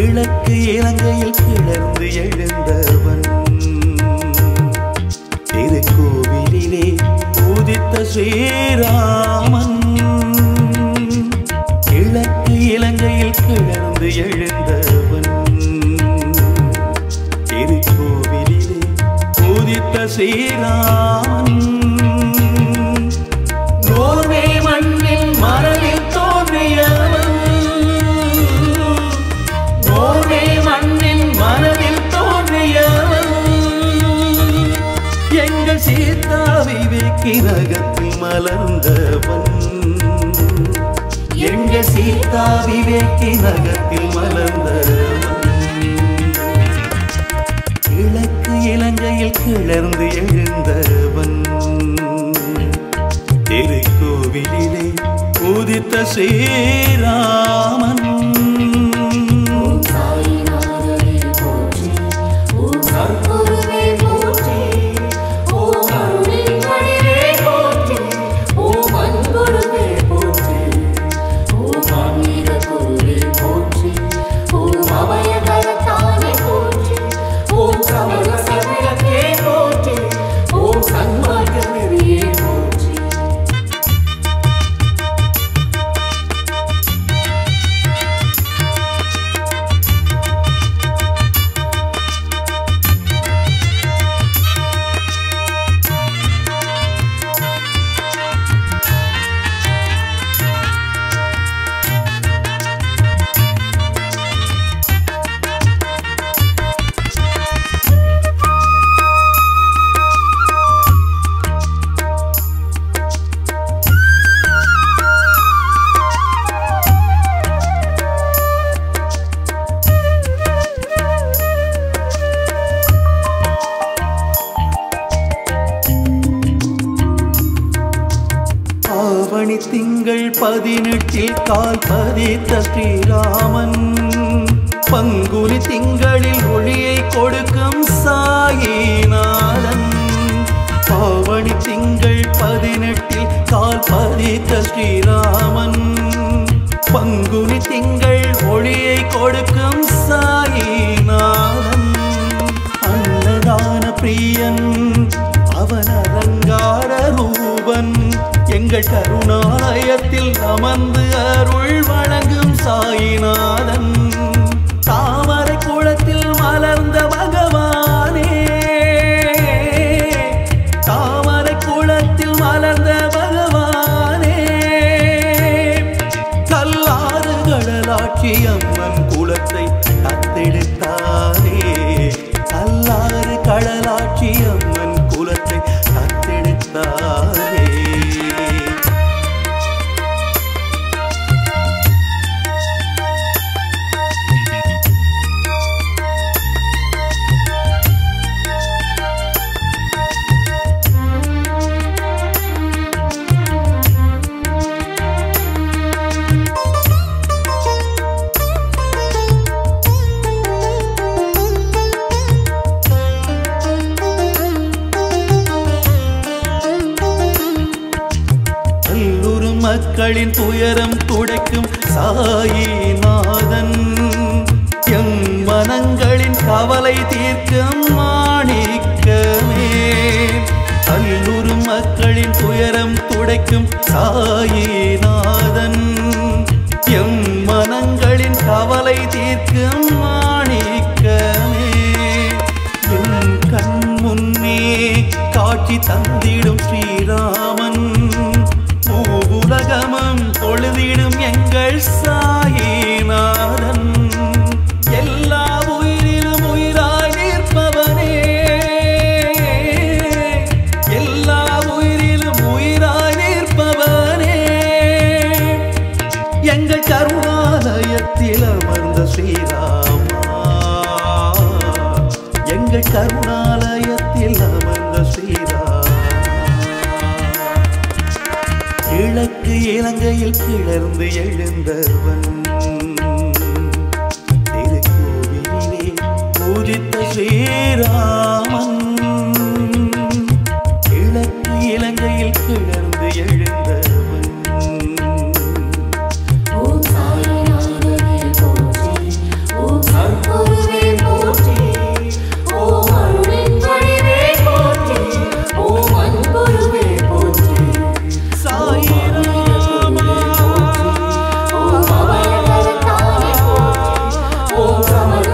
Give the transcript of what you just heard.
கிழக்கு இலங்கையில் கிளர்ந்து எழுந்தவன் திருக்கோவிலிலே உதித்த ஸ்ரீராமன் கிழக்கு இலங்கையில் கிளர்ந்து எழுந்தவன் திருக்கோவிலிலே உதித்த ஸ்ரீராமன் நோர்வே மண்ணில் மரலில் தோன்றியவன் நோர்வே மண்ணின் மனதில் தோன்றியவன் எங்கள் சீதா விவேக்கிரகத்தில் மலர்ந்தவன் எங்கள் சீதா விவேக்கிரகத்தில் மலர்ந்தவன் கிழக்கு இலங்கையில் கிளர்ந்து எழுந்தவன் திருக்கோவிலிலே உதித்த ஸ்ரீராமன் ஓம் சாயிநாதனே போற்றி ஓம் சத்குருவே போற்றி ஓம் அருளின் வடிவே போற்றி ஓம் அன்புருவே போற்றி ஓம் ஆன்மீக குருவே போற்றி ஓம் அபயகரத்தானே போற்றி ஓம் சமண சமயத்தே போற்றி ஓம் சன்மார்க்க நெறியே போற்றி ஆவணி திங்கள் பதினெட்டில் கால் பதித்த ஸ்ரீராமன் பங்குனி திங்களில் ஒளியை கொடுக்கும் சாயிநாதன் ஆவணி திங்கள் பதினெட்டில் கால் பதித்த ஸ்ரீராமன் பங்குனி திங்கள் ஒளியை கொடுக்கும் சாயிநாதன் அன்னதான பிரியன் அவன் அலங்கார ரூபன் எங்கள் கருணாலயத்தில் அமர்ந்து அருள் வழங்கும் சாயிநாதன் தாமரை குளத்தில் மலர்ந்த பகவானே தாமரை குளத்தில் மலர்ந்த பகவானே கல்லாறு கடலாட்சி அம்மன் குலத்தை தத்தெடுத்தானே கல்லாறு கடலாட்சி அம்மன் குலத்தை தத்தெடுத்தானே கல்லூரும் மக்களின் துயரம் துடைக்கும் சாயிநாதன் எம் மனங்களின் கவலை தீர்க்கும் மாணிக்கமே கல்லூரும் மக்களின் துயரம் துடைக்கும் சாயிநாதன் எம் மனங்களின் கவலை தீர்க்கும் மாணிக்கமே என் கண் முன்னே காட்சி தந்திடும் ஸ்ரீராமன் மூவுலகமும் தொழுதிடும் எங்கள் சாயிநாதன் எல்லா உயிரிலும் உயிராய் நிற்பவனே எல்லா உயிரிலும் உயிராய் நிற்பவனே எங்கள் கருணாலயத்தில் அமர்ந்த ஸ்ரீராமா எங்கள் கருணாலயத்தில் அமர்ந்த ஸ்ரீராமா கிழக்கு இலங்கையில் கிளர்ந்து எழுந்தவன் திருக்கோவிலிலே பூஜித்த ஸ்ரீராமன் கிழக்கு இலங்கையில் கிளர்ந்து எழுந்தவன் ஓம் சாயிநாதனே போற்றி ஓம் கமல